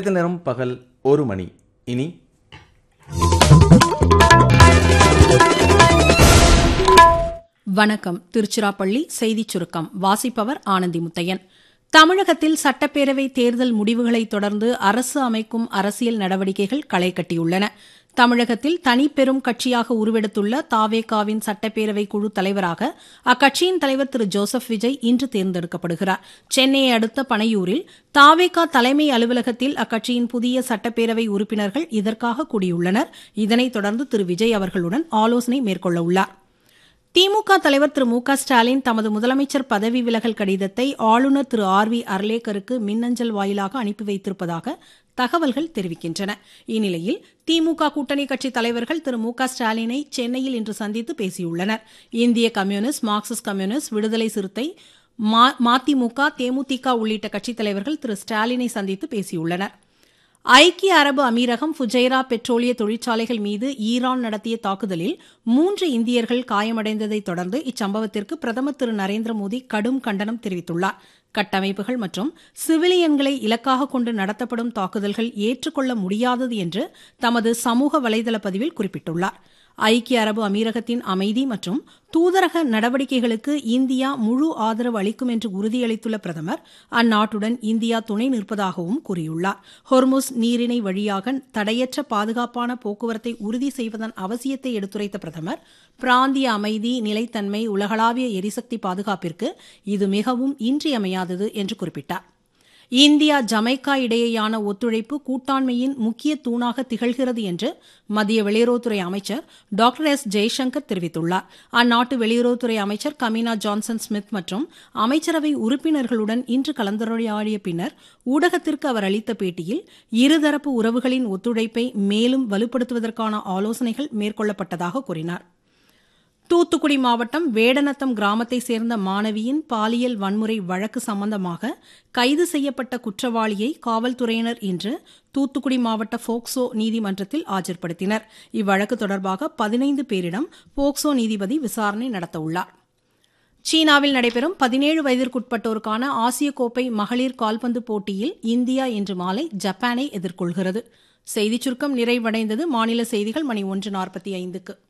நிலையத்தில் நேரம் பகல் ஒரு மணி இனி வணக்கம் திருச்சிராப்பள்ளி செய்திச் சுருக்கம் வாசிப்பவர் ஆனந்தி முத்தையன் தமிழகத்தில் சட்டப்பேரவை தேர்தல் முடிவுகளை தொடர்ந்து அரசு அமைக்கும் அரசியல் நடவடிக்கைகள் களை கட்டியுள்ளன தமிழகத்தில் தனிப்பெரும் கட்சியாக உருவெடுத்துள்ள தாவேகாவின் சட்டப்பேரவை குழு தலைவராக அக்கட்சியின் தலைவர் திரு ஜோசப் விஜய் இன்று தேர்ந்தெடுக்கப்படுகிறார் சென்னையை அடுத்த பனையூரில் தாவேகா தலைமை அலுவலகத்தில் அக்கட்சியின் புதிய சட்டப்பேரவை உறுப்பினர்கள் இதற்காக கூடியுள்ளனர் இதனைத் தொடர்ந்து திரு விஜய் அவர்களுடன் ஆலோசனை மேற்கொள்ள உள்ளார் திமுக தலைவர் திரு மு க ஸ்டாலின் தமது முதலமைச்சர் பதவி விலகல் கடிதத்தை ஆளுநர் திரு ஆர் வி அர்லேக்கருக்கு மின்னஞ்சல் வாயிலாக அனுப்பி வைத்திருப்பதாக தகவல்கள் தெரிவிக்கின்றன இந்நிலையில் திமுக கூட்டணி கட்சி தலைவர்கள் திரு மு க ஸ்டாலினை சென்னையில் இன்று சந்தித்து பேசியுள்ளனர் இந்திய கம்யூனிஸ்ட் மார்க்சிஸ்ட் கம்யூனிஸ்ட் விடுதலை சிறுத்தை மதிமுக தேமுதிக உள்ளிட்ட கட்சித் தலைவர்கள் திரு ஸ்டாலினை சந்தித்து பேசியுள்ளனா் ஐக்கிய அரபு அமீரகம் ஃபுஜைரா பெட்ரோலிய தொழிற்சாலைகள் மீது ஈரான் நடத்திய தாக்குதலில் மூன்று இந்தியர்கள் காயமடைந்ததைத் தொடர்ந்து இச்சம்பவத்திற்கு பிரதமர் திரு நரேந்திர மோடி கடும் கண்டனம் தெரிவித்துள்ளார் கட்டமைப்புகள் மற்றும் சிவிலியன்களை இலக்காக கொண்டு நடத்தப்படும் தாக்குதல்கள் ஏற்றுக்கொள்ள முடியாதது என்று தமது சமூக வலைதள பதிவில் குறிப்பிட்டுள்ளார் ஐக்கிய அரபு அமீரகத்தின் அமைதி மற்றும் தூதரக நடவடிக்கைகளுக்கு இந்தியா முழு ஆதரவு அளிக்கும் என்று உறுதியளித்துள்ள பிரதமர் அந்நாட்டுடன் இந்தியா துணை நிற்பதாகவும் கூறியுள்ளார் ஹொர்முஸ் நீரிணை வழியாக தடையற்ற பாதுகாப்பான போக்குவரத்தை உறுதி செய்வதன் அவசியத்தை எடுத்துரைத்த பிரதமர் பிராந்திய அமைதி நிலைத்தன்மை உலகளாவிய எரிசக்தி பாதுகாப்பிற்கு இது மிகவும் இன்றியமையாதது என்று குறிப்பிட்டார் இந்தியா ஜமைக்கா இடையேயான ஒத்துழைப்பு கூட்டாண்மையின் முக்கிய தூணாக திகழ்கிறது என்று மத்திய வெளியுறவுத்துறை அமைச்சர் டாக்டர் எஸ் ஜெய்சங்கர் தெரிவித்துள்ளார் அந்நாட்டு வெளியுறவுத்துறை அமைச்சர் கமினா ஜான்சன் ஸ்மித் மற்றும் அமைச்சரவை உறுப்பினர்களுடன் இன்று கலந்துரையாடிய பின்னர் ஊடகத்திற்கு அவர் அளித்த பேட்டியில் இருதரப்பு உறவுகளின் ஒத்துழைப்பை மேலும் வலுப்படுத்துவதற்கான ஆலோசனைகள் மேற்கொள்ளப்பட்டதாக கூறினார் தூத்துக்குடி மாவட்டம் வேடநத்தம் கிராமத்தை சேர்ந்த மாணவியின் பாலியல் வன்முறை வழக்கு சம்பந்தமாக கைது செய்யப்பட்ட குற்றவாளியை காவல்துறையினர் இன்று தூத்துக்குடி மாவட்ட போக்சோ நீதிமன்றத்தில் ஆஜர்படுத்தினர் இவ்வழக்கு தொடர்பாக பதினைந்து பேரிடம் போக்சோ நீதிபதி விசாரணை நடத்தவுள்ளார் சீனாவில் நடைபெறும் பதினேழு வயதிற்குட்பட்டோருக்கான ஆசிய கோப்பை மகளிர் கால்பந்து போட்டியில் இந்தியா இன்று மாலை ஜப்பானை எதிர்கொள்கிறது செய்திச் சுருக்கம் நிறைவடைந்தது மாநில செய்திகள் மணி ஒன்று நாற்பத்தி ஐந்துக்கு